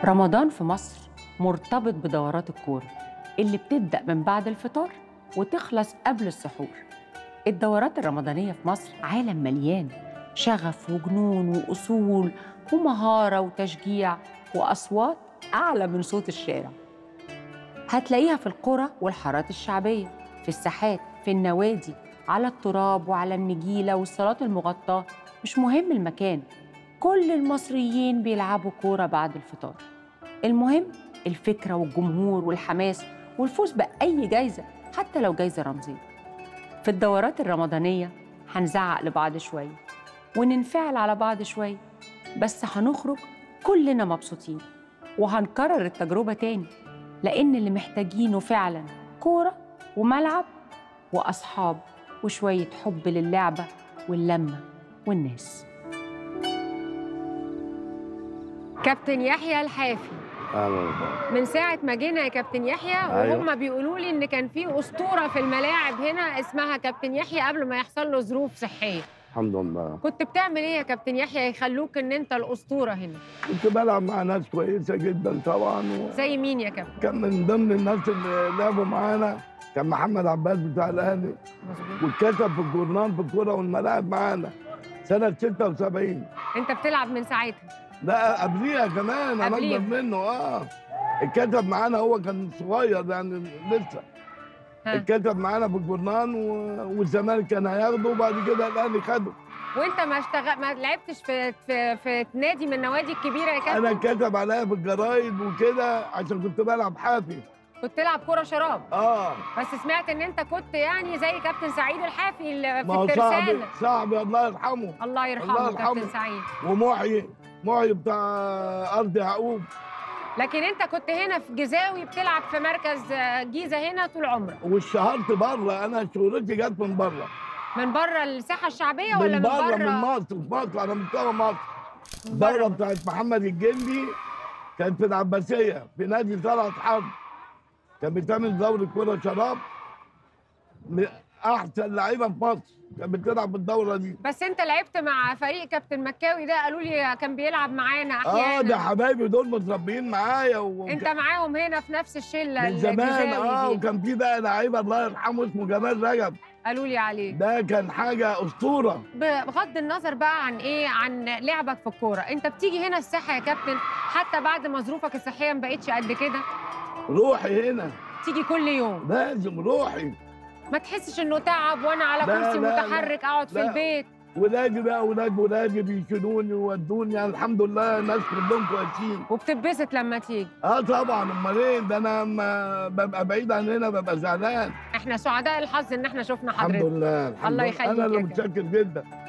رمضان في مصر مرتبط بدورات الكورة اللي بتبدأ من بعد الفطار وتخلص قبل السحور الدورات الرمضانية في مصر عالم مليان شغف وجنون وأصول ومهارة وتشجيع وأصوات أعلى من صوت الشارع هتلاقيها في القرى والحارات الشعبية في الساحات في النوادي على التراب وعلى النجيلة والصالات المغطاة مش مهم المكان كل المصريين بيلعبوا كورة بعد الفطار المهم الفكرة والجمهور والحماس والفوز بأي جايزة حتى لو جايزة رمزية في الدورات الرمضانية هنزعق لبعض شوية وننفعل على بعض شوية بس هنخرج كلنا مبسوطين وهنكرر التجربة تاني لأن اللي محتاجينه فعلا كورة وملعب وأصحاب وشوية حب للعبة واللمة والناس كابتن يحيى الحافي اهلا وسهلا من ساعة ما جينا يا كابتن يحيى أيوة. وهم بيقولوا لي إن كان في أسطورة في الملاعب هنا اسمها كابتن يحيى قبل ما يحصل له ظروف صحية الحمد لله كنت بتعمل إيه يا كابتن يحيى يخلوك إن أنت الأسطورة هنا كنت بلعب مع ناس كويسه جدا طبعا زي مين يا كابتن وكان من ضمن الناس اللي لعبوا معانا كان محمد عباس بتاع الاهلي مظبوط واتكتب في الجورنال في الكوره والملاعب معانا سنه 76 أنت بتلعب من ساعتها لا قبليها كمان انا قبليها. اكبر منه اه اتكتب معانا هو كان صغير يعني لسه ها. اتكتب معانا في الجورنال و- والزمالك كان هياخده وبعد كده الاهلي خده وأنت ما اشتغل ما لعبتش في في في نادي من النوادي الكبيرة يا انا كابتن اتكتب عليا في الجرايد وكده عشان كنت بلعب حافي كنت تلعب كرة شراب اه بس سمعت إن أنت كنت يعني زي كابتن سعيد الحافي اللي في ما هو صاحبي الترسانة صاحبي الله يرحمه الله يرحمه الله كابتن يرحمه. سعيد ومحيي محيي بتاع ارض يعقوب لكن انت كنت هنا في جزاوي بتلعب في مركز آه، جيزه هنا طول عمرك واشتهرت بره انا شهرتي جت من بره من بره الساحه الشعبيه ولا من من بره بره من مصر في مصر على مستوى مصر من بره. الدوره بتاعت محمد الجندي كانت في العباسيه في نادي طلعت حرب كان بيتعمل دوري كره شراب من احسن لعيبه في مصر كانت بتلعب بالدوره دي بس انت لعبت مع فريق كابتن مكاوي ده قالوا لي كان بيلعب معانا اه ده احيانا حبايبي دول متربيين معايا و... انت معاهم هنا في نفس الشله من زمان الجزاوي اه دي وكان في بقى لعيبه الله يرحمه اسمه جمال رجب قالوا لي عليه ده كان حاجه اسطوره بغض النظر بقى عن ايه عن لعبك في الكوره انت بتيجي هنا الساحه يا كابتن حتى بعد ما ظروفك الصحيه ما بقتش قد كده روحي هنا تيجي كل يوم لازم روحي ما تحسش انه تعب وانا على لا، كرسي لا، لا. متحرك اقعد في لا. البيت ولادي بقى ولاد ولادي بيشيلوني ويودوني يعني الحمد لله الناس كلهم كويسين وبتتبسط لما تيجي اه طبعا امال ايه ده انا لما ببقى بعيد عن هنا ببقى زعلان احنا سعداء الحظ ان احنا شفنا الحمد حضرتك لله الحمد الله لله. يخليك انا اللي يا كابتن. متشكر جدا